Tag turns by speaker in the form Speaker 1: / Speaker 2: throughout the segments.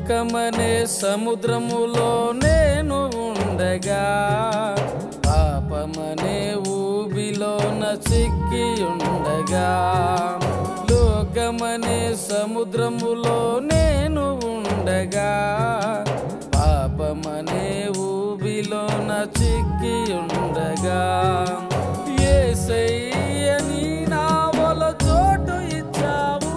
Speaker 1: లోకమనే సముద్రములో నేను ఉండగా పాపమనే ఊబిలోన చిక్కి ఉండగా లోకమనే సముద్రములో నేను ఉండగా పాపమనే ఊబిలోన చిక్కి ఉండగా ఏసయ్య నీ నావల చోటు ఇచ్చావు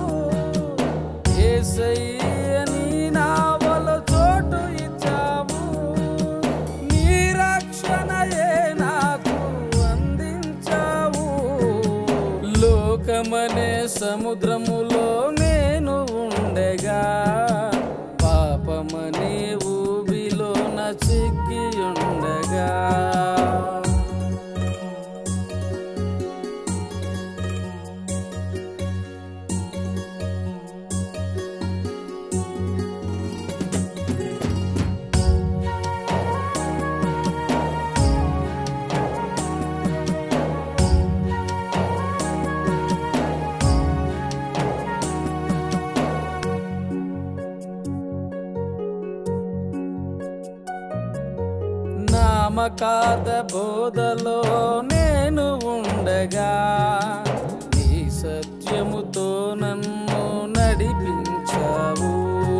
Speaker 1: ఏసయ్య నీ నావల చోటు ఇచ్చావు నీ రక్షణయే నాకు అందించావు లోకమనే సముద్రములో నేను ఉండగా పాపమనే ఊబిలో చిక్కి ఉండగా నామకాద బోధలో నేను ఉండగా నీ సత్యముతో నన్ను నడిపించావు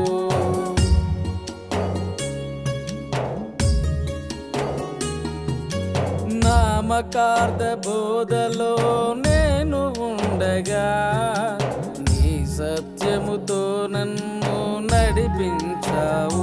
Speaker 1: నామకార్థ బోధలో నేను ఉండగా నీ సత్యముతో నన్ను నడిపించావు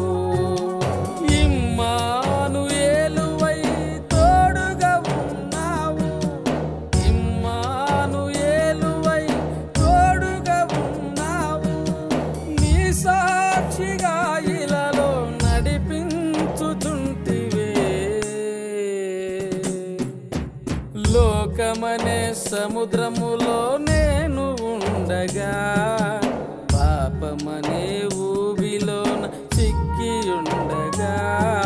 Speaker 1: ఇమ్మాను ఏలువై తోడుగా ఉన్నావు ఇమ్మాను ఏలువై తోడుగా ఉన్నావు నీ సాక్షిగా ఇలలో నడిపించుచుంటివే లోకమనే సముద్రములో నేను ఉండగా పాపమనే ఊబిలోన చిక్కి ఉండగా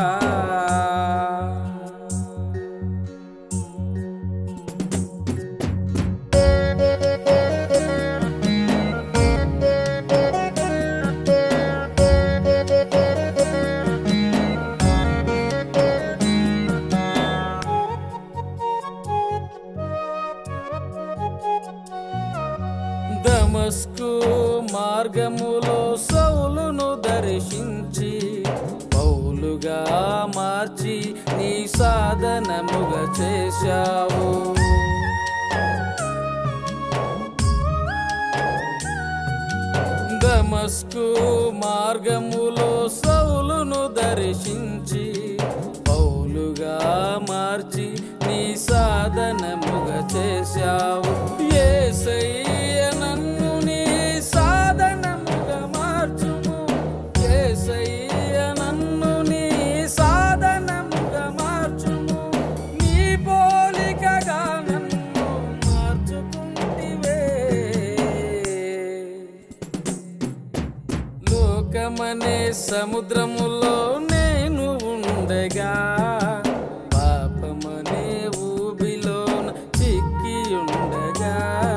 Speaker 1: దమస్కు మార్గములో సౌలును దర్శించి పౌలుగా మార్చి నీ సాధనముగా చేశావు దమస్కు మార్గములో సౌలును దర్శించి పౌలుగా మార్చి నీ సాధనముగా చేశావు ఏసయ్య నన్ను నీ సాధనముగా మార్చుము ఏసయ్య నన్ను నీ సాధనముగా మార్చుము నీ పోలికగా నన్ను మార్చుకుంటివే లోకమనే సముద్రములో నేను ఉండగా పాపమనే ఊబిలోన చిక్కి ఉండగా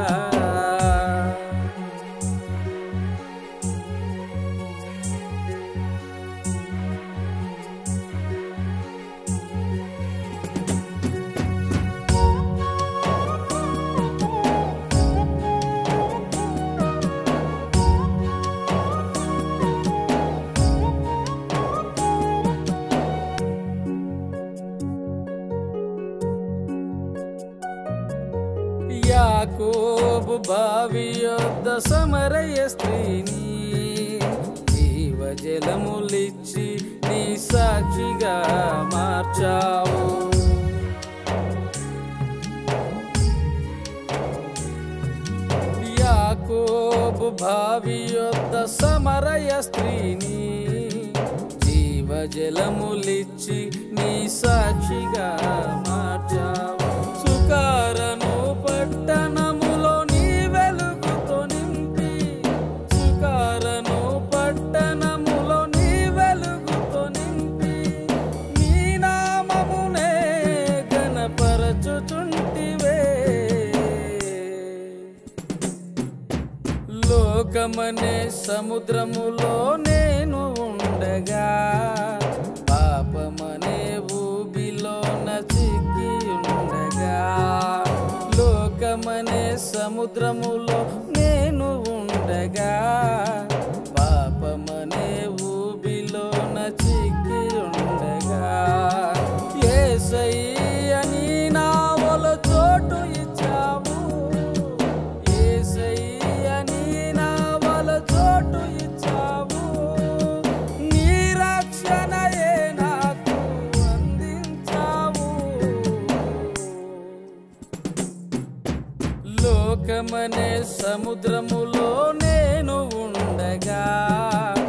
Speaker 1: యాకోబు బావి యొద్ద సమరయ స్త్రీని జీవజలములిచ్చి నీ సాక్షిగా మార్చావు యాకోబు బావి యొద్ద సమరయ స్త్రీని జీవజలములిచ్చి నీ సాక్షిగా మార్చావు సుకారను పట్టణములో నీ వెలుగుతో నింపి సుకారను పట్టణములో నీ వెలుగుతో నింపి నీ నామమునే గణపరచుచుంటివే లోకమనే సముద్రములో నేను ఉండ ఉండగా పాపమనే ఊబిలోన చిక్కి ఉండగా లోకమనే సముద్రములో నేను ఉండగా పాపమనే ఊబిలోన చిక్కి ఉండగా ఏసయ్య నీ నావలో చోటు ఇచ్చావు ఏసయ్య నీ నావలో చోటు ఇచ్చావు నీ రక్షణయే నాకు అందించావు లోకమనే సముద్రములో నేను ఉండగా